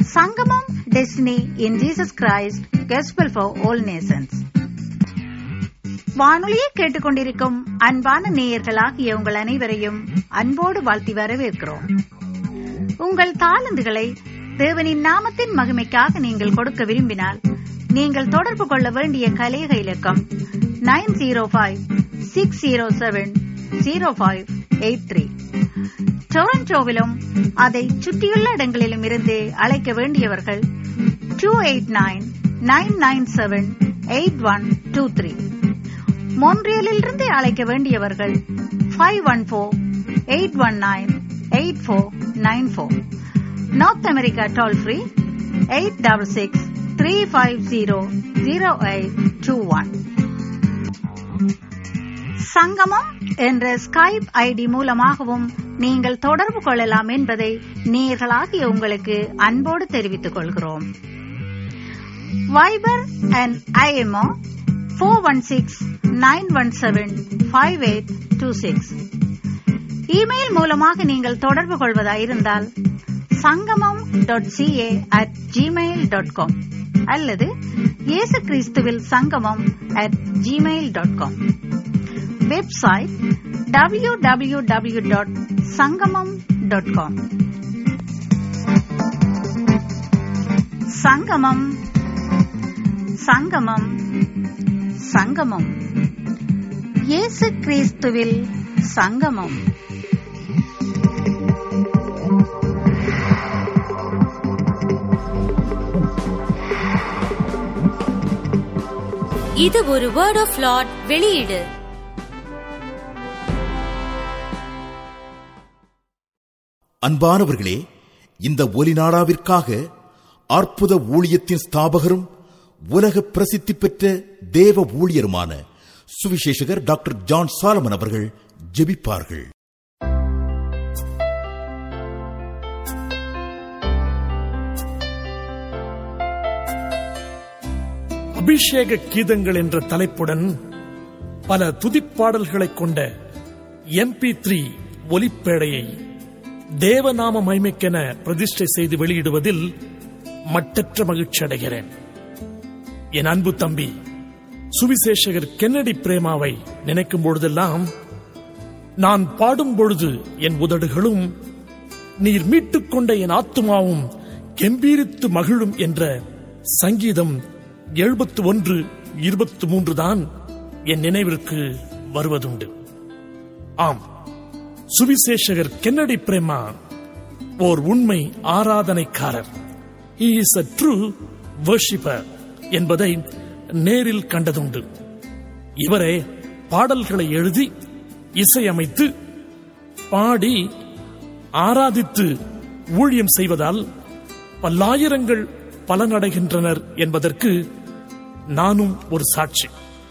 சங்கமம் destiny in Jesus Christ gospel for all nations வானொலியை கேட்டுக்கொண்டிருக்கும் அன்பான நேயர்களாகிய உங்கள் அனைவரையும் அன்போடு வாழ்த்தி வரவேற்கிறோம் உங்கள் தாளந்துகளை தேவனின் நாமத்தின் மகிமைக்காக நீங்கள் கொடுக்க விரும்பினால் நீங்கள் தொடர்பு கொள்ள வேண்டிய கலேக இலக்கம் nine zero five six zero seven zero five eight three டொரண்டோவிலும் அதை சுற்றியுள்ள இடங்களிலும் இருந்து அழைக்க வேண்டியவர்கள் two eight nine nine nine seven eight one two three மொன்றியலிலிருந்து அழைக்க வேண்டியவர்கள் five one four eight one nine eight four nine four North America toll free eight double six three five zero zero eight two one Sangamam என்ற Skype ID மூலமாகவும் நீங்கள் தொடர்பு கொள்ளலாம் என்பதை நேர்களாகிய உங்களுக்கு அன்போடு தெரிவித்துக் கொள்கிறோம் Viber and IMO four one six nine one seven five eight two six email மூலமாக நீங்கள் தொடர்பு கொள்வதாயிருந்தால் Sangamam dot CA at Gmail dot com அல்லது இயேசு கிறிஸ்துவில் Sangamam at Gmail dot com website W W W dot Sangamam dot com Sangamam Sangamam சங்கமம் இயேசு கிறிஸ்துவில் சங்கமம் இது ஒரு வேர்ட் ஆஃப் லார்ட் வெளியீடு அன்பானவர்களே இந்த ஒலி நாடாவிற்காக அற்புத ஊழியத்தின் ஸ்தாபகரும் உலக பிரசித்தி பெற்ற தேவ ஊழியருமான சுவிசேஷகர் டாக்டர் ஜான் சாலமன் அவர்கள் ஜெபிப்பார்கள் அபிஷேக கீதங்கள் என்ற தலைப்புடன் பல துதிப்பாடல்களை கொண்ட எம்பி த்ரீ ஒலிப்பேடையை தேவநாம மைமைக்கென பிரதிஷ்டை செய்து வெளியிடுவதில் மட்டற்ற மகிழ்ச்சி அடைகிறேன் என் அன்பு தம்பி சுவிசேஷகர் கென்னடி பிரேமாவை நினைக்கும் பொழுதெல்லாம் நான் பாடும் பொழுது என் உதடுகளும் நீர் மீட்டுக்கொண்ட என் ஆத்துமாவும் கெம்பீரித்து மகிழும் என்ற சங்கீதம் எழுபத்து ஒன்று இருபத்தி மூன்று தான் என் நினைவிற்கு வருவதுண்டு ஆம் சுவிசேஷகர் கென்னடி பிரேமா ஓர் உண்மை ஆராதனைக்காரர் he is a true worshipper என்பதை நேரில் கண்டதுண்டு இவரே பாடல்களை எழுதி இசையமைத்து பாடி ஆராதித்து ஊழியம் செய்வதால் பல்லாயிரங்கள் பலனடைகின்றனர் என்பதற்கு நானும் ஒரு சாட்சி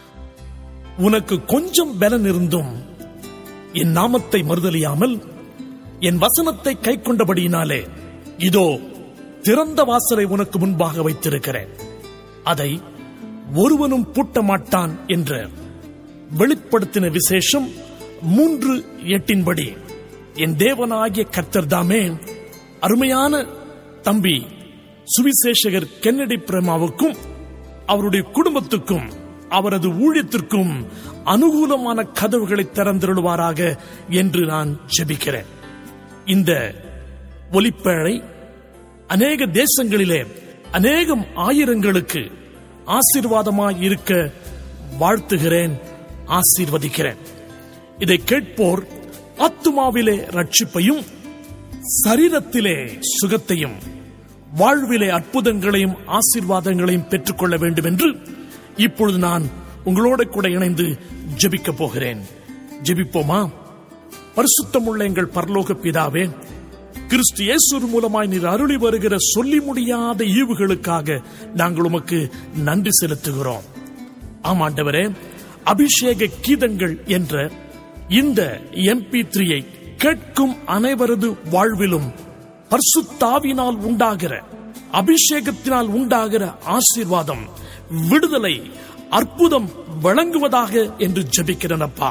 உனக்கு கொஞ்சம் பலன் இருந்தும் என் நாமத்தை மறுதலியாமல் என் வசனத்தை கை கொண்டபடியினாலே இதோ திறந்த வாசலை உனக்கு முன்பாக வைத்திருக்கிறேன் அதை ஒருவனும் பூட்ட மாட்டான் என்ற வெளிப்படுத்தின விசேஷம் மூன்று எட்டின்படி என் தேவனாகிய கர்த்தர் தாமே அருமையான தம்பி சுவிசேஷகர் கென்னடி பிரேமாவுக்கும் அவருடைய குடும்பத்துக்கும் அவரது ஊழியத்திற்கும் அனுகூலமான கதவுகளை திறந்திருவாராக என்று நான் ஜெபிக்கிறேன் இந்த ஒலிப்பேழை அநேக தேசங்களிலே அநேகம் ஆயிரங்களுக்கு ஆசீர்வாதமாய் இருக்க வாழ்த்துகிறேன் ஆசீர்வதிக்கிறேன் இதை கேட்போர் ஆத்துமாவிலே ரட்சிப்பையும் சரீரத்திலே சுகத்தையும் வாழ்விலே அற்புதங்களையும் ஆசீர்வாதங்களையும் பெற்றுக்கொள்ள வேண்டும் என்று இப்பொழுது நான் உங்களோட கூட இணைந்து ஜெபிக்க போகிறேன் ஜெபிப்போமா பரிசுத்தமுள்ள எங்கள் பரலோக பிதாவே கிறிஸ்து இயேசு மூலமாய் நீர் அருளி வருகிற சொல்லி முடியாத ஈவுகளுக்காக நாங்கள் உமக்கு நன்றி செலுத்துகிறோம் ஆமாண்டவரே அபிஷேக கீதங்கள் என்ற இந்த எம்பி த்ரீயை கேட்கும் அனைவரது வாழ்விலும் பர்சுத்தாவினால் உண்டாகிற அபிஷேகத்தினால் உண்டாகிற ஆசீர்வாதம் விடுதலை அற்புதம் வழங்குவதாக என்று ஜெபிக்கிறனப்பா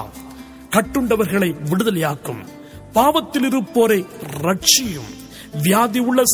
கட்டுண்டவர்களை விடுதலையாக்கும் பாவத்தில் இருப்போரை ரட்சியும் வியாதி உள்ள